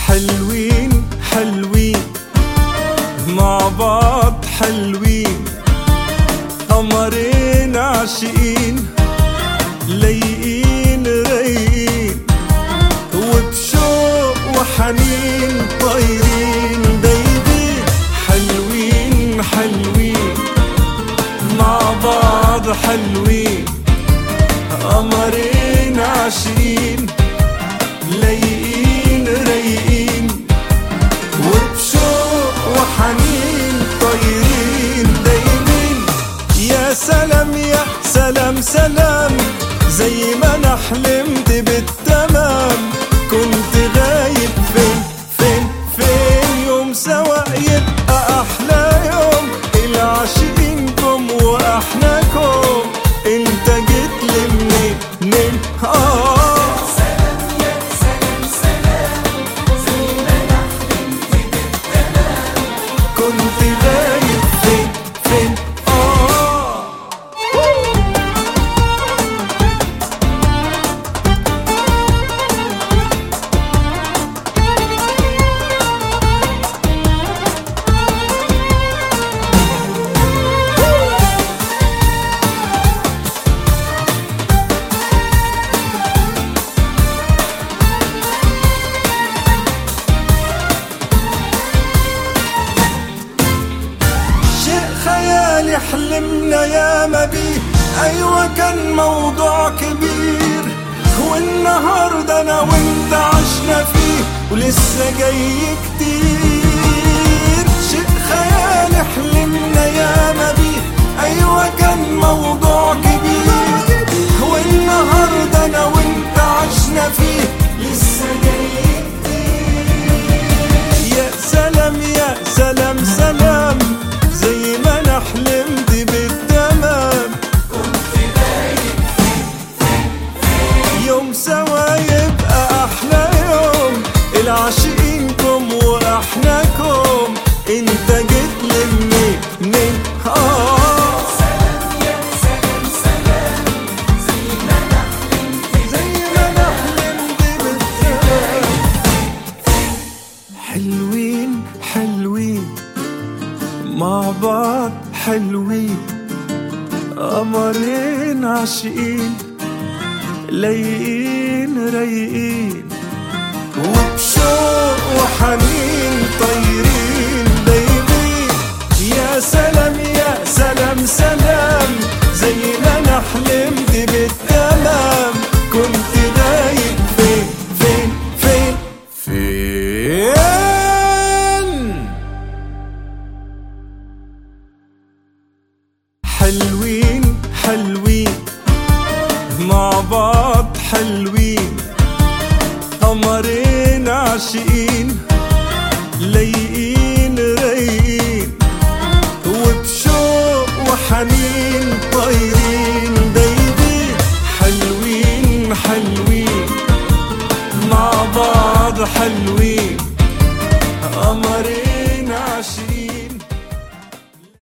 حلوين حلوين مع بعض حلوين قمرين عاشقين لايقين رايقين وبشوق وحنين طايرين دايبين حلوين حلوين مع بعض حلوين قمرين عاشقين لايقين رايقين وبشوق وحنين طايرين دايمين يا سلام يا سلام سلام زي ما انا حلمت بالتمام كنت غايب فين فين فين يوم سوا يبقى احلى يوم العاشقينكم واحناكم انت جيت لي منين منين اه كنت غايب فين فين اه شيء خيالي حلمنا ياما بيه ايوه كان موضوع كبير والنهارده انا وانت عشنا فيه ولسه جاي كتير شيء خيالي حلمنا ياما بيه ايوه كان موضوع كبير والنهارده انا وانت عشنا فيه لسه جاي كتير يا سلام يا سلام سلام زي ما انا حلمت بالتمام يوم سوا يبقى احلى يوم العاشقينكم واحناكم انت جيت لي منين منين اه زي ما انا حلمت بالتمام حلوين حلوين مع بعض حلوين قمرين عاشقين لايقين رايقين وبشوق وحنين طايرين دايبين يا سلام يا سلام سلام زي ما انا حلمت بالتمام كنت دايب فين فين فين فين حلوين حلوين مع بعض حلوين قمرين عاشقين لايقين رايقين وبشوق وحنين طايرين دايبين حلوين حلوين مع بعض حلوين